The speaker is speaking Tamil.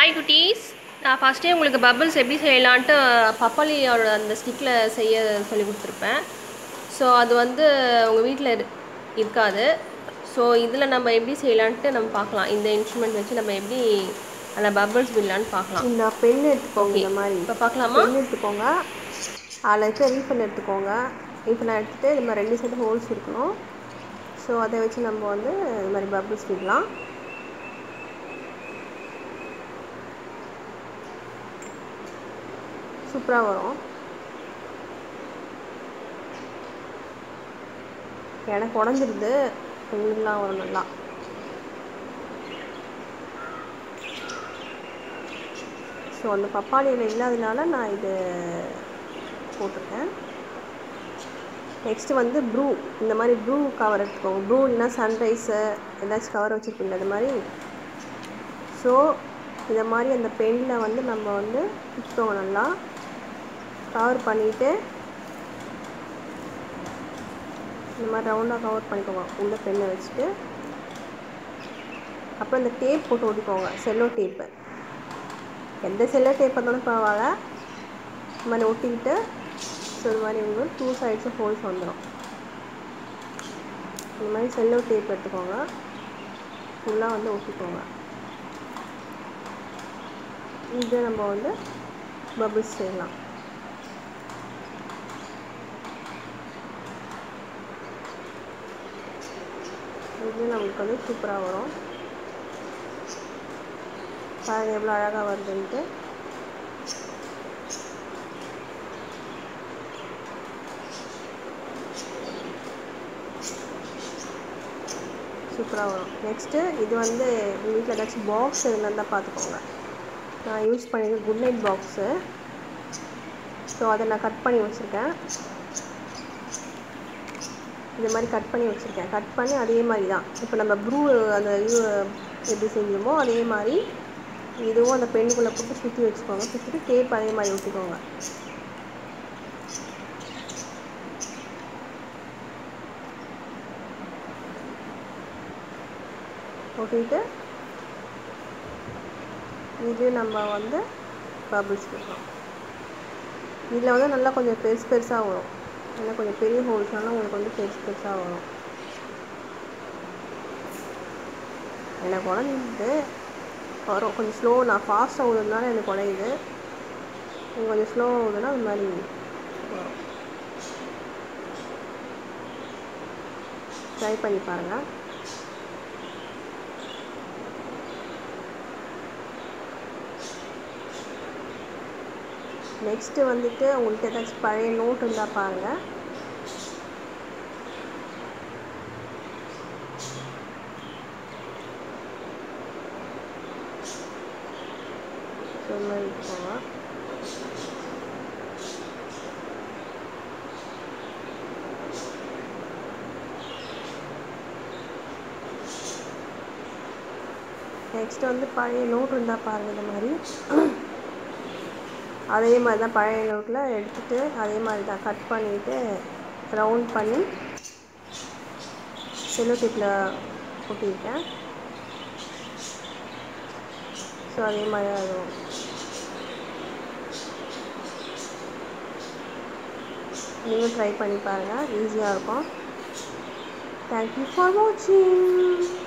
ஹாய் குட்டீஸ் நான் ஃபஸ்ட்டே உங்களுக்கு பபிள்ஸ் எப்படி செய்யலான்ட்டு பப்பாளியோட அந்த ஸ்டிக்கில் செய்ய சொல்லி கொடுத்துருப்பேன் ஸோ அது வந்து உங்கள் வீட்டில் இரு இருக்காது ஸோ இதில் நம்ம எப்படி செய்யலான்ட்டு நம்ம பார்க்கலாம் இந்த இன்ஸ்ட்ருமெண்ட் வச்சு நம்ம எப்படி அந்த பபிள்ஸ் விடலான்னு பார்க்கலாம் இந்த பென் எடுத்துக்கோங்க Okay. இந்த மாதிரி இப்போ பார்க்கலாமா பென் எடுத்துக்கோங்க அதில் இருக்க ரீஃபன் எடுத்துக்கோங்க ரீஃபன் எடுத்துகிட்டு இது மாதிரி ரெண்டு சைடு ஹோல்ஸ் இருக்கணும் ஸோ அதை வச்சு நம்ம வந்து இது மாதிரி பபிள்ஸ் விடலாம் சூப்பராக வரும் எனக்கு உடஞ்சிருது உங்களுக்குலாம் வரும் நல்லா ஸோ அந்த பப்பாளியில் இல்லாதனால நான் இது போட்டிருக்கேன் நெக்ஸ்ட்டு வந்து ப்ரூ இந்த மாதிரி ப்ரூ கவர் எடுத்துக்கோங்க ப்ரூ இல்லைன்னா சன்ரைஸு ஏதாச்சும் கவர் வச்சுருப்பீங்க அது மாதிரி ஸோ இந்த மாதிரி அந்த பெனில் வந்து நம்ம வந்து வச்சுக்கோங்க நல்லா கவர் பண்ணிவிட்டு இந்த மாதிரி ரவுண்டாக கவர் பண்ணிக்கோங்க உள்ள பெண்ணை வச்சுட்டு அப்புறம் இந்த டேப் போட்டு ஒட்டிக்கோங்க செல்லோ டேப்பு எந்த செல்லோ டேப் இருந்தாலும் பரவாயில்ல இந்த மாதிரி ஒட்டிக்கிட்டு ஸோ இது மாதிரி உங்களுக்கு டூ சைட்ஸும் ஹோல்ஸ் வந்துடும் இந்த மாதிரி செல்லோ டேப் எடுத்துக்கோங்க ஃபுல்லாக வந்து ஒட்டிக்கோங்க இது நம்ம வந்து பபிள்ஸ் செய்யலாம் இது நமக்கு வந்து சூப்பராக வரும் பாருங்க எவ்வளோ அழகாக வருதுன்ட்டு சூப்பராக வரும் நெக்ஸ்ட்டு இது வந்து உங்கள் வீட்டில் ஏதாச்சும் பாக்ஸ் இருந்தால் தான் பார்த்துக்கோங்க நான் யூஸ் பண்ணியிருக்கேன் குட் நைட் பாக்ஸு ஸோ அதை நான் கட் பண்ணி வச்சுருக்கேன் இது மாதிரி கட் பண்ணி வச்சுருக்கேன் கட் பண்ணி அதே மாதிரி தான் இப்போ நம்ம ப்ரூ அந்த இது எப்படி செஞ்சோமோ அதே மாதிரி இதுவும் அந்த பெண்ணுக்குள்ளே போட்டு சுற்றி வச்சுக்கோங்க சுற்றிட்டு டேப் அதே மாதிரி ஒட்டிக்கோங்க ஒட்டிட்டு இது நம்ம வந்து பபிள்ஸ் வைக்கலாம் இதில் வந்து நல்லா கொஞ்சம் பெருசு பெருசாக வரும் ஏன்னா கொஞ்சம் பெரிய ஹோல்ஸ்னால உங்களுக்கு வந்து பெருசு பெருசாக வரும் எனக்கு உடஞ்சிது வரும் கொஞ்சம் ஸ்லோ நான் ஃபாஸ்ட்டாக ஓடுறதுனால எனக்கு உடையுது நீங்கள் கொஞ்சம் ஸ்லோ ஓடுதுன்னா அது மாதிரி வரும் ட்ரை பண்ணி பாருங்கள் நெக்ஸ்ட்டு வந்துட்டு உங்கள்கிட்ட ஏதாச்சும் பழைய நோட் இருந்தால் பாருங்கள் ஸோ இந்த மாதிரி வச்சுக்கோங்க நெக்ஸ்ட்டு வந்து பழைய நோட் இருந்தால் பாருங்கள் இந்த மாதிரி அதே மாதிரி தான் பழைய நோட்டில் எடுத்துகிட்டு அதே மாதிரி தான் கட் பண்ணிவிட்டு ரவுண்ட் பண்ணி செல்லோ டேப்பில் ஒட்டியிருக்கேன் ஸோ அதே மாதிரி தான் அதுவும் நீங்களும் ட்ரை பண்ணி பாருங்கள் ஈஸியாக இருக்கும் தேங்க்யூ ஃபார் வாட்சிங்